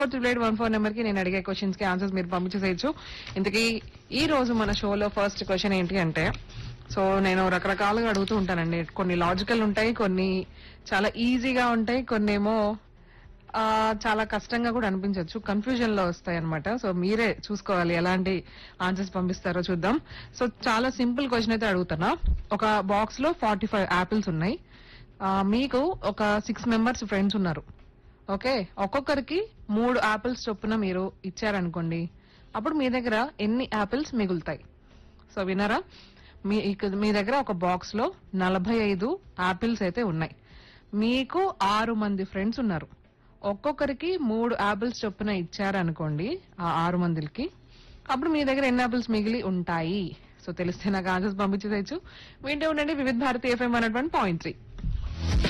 triple eight one four number కి నేను అడిగే క్వశ్చన్స్ కి ఆన్సర్స్ మీరు పంపించేసేయచ్చు ఇంతకీ ఈ రోజు మన షోలో ఫస్ట్ క్వశ్చన్ ఏంటి అంటే సో నేను రకరకాలుగా అడుగుతూ ఉంటానండి కొన్ని లాజికల్ ఉంటాయి కొన్ని చాలా ఈజీగా ఉంటాయి కొన్ని ఏమో ఆ, చాలా కష్టంగా కూడా అనిపించవచ్చు కన్ఫ్యూజన్ లో వస్తాయి అనమాట సో మీరే చూసుకోవాలి ఎలాంటి ఆన్సర్స్ పంపిస్తారో చూద్దాం సో చాలా సింపుల్ క్వశ్చన్ అయితే అడుగుతున్నా ఒక బాక్స్ లో ఫార్టీ ఫైవ్ యాపిల్స్ ఉన్నాయి ఆ, మీకు ఒక సిక్స్ మెంబర్స్ ఫ్రెండ్స్ ఉన్నారు ఓకే ఒక్కొక్కరికి మూడు యాపిల్స్ చొప్పున మీరు ఇచ్చారనుకోండి అప్పుడు మీ దగ్గర ఎన్ని యాపిల్స్ మిగులుతాయి సో వినరా మీ ఇక- మీ దగ్గర ఒక బాక్స్ లో నలభై ఐదు యాపిల్స్ అయితే ఉన్నాయి మీకు ఆరు మంది ఫ్రెండ్స్ ఉన్నారు ఒక్కొక్కరికి మూడు యాపిల్స్ చొప్పున ఇచ్చారనుకోండి ఆ ఆరు మందికి అప్పుడు మీ దగ్గర ఎన్ని యాపిల్స్ మిగిలి ఉంటాయి సో తెలిస్తే నాకు ఆన్సర్స్ పంపించేసేయచ్చు వింటే ఉండండి Vividh Bharati FM one point three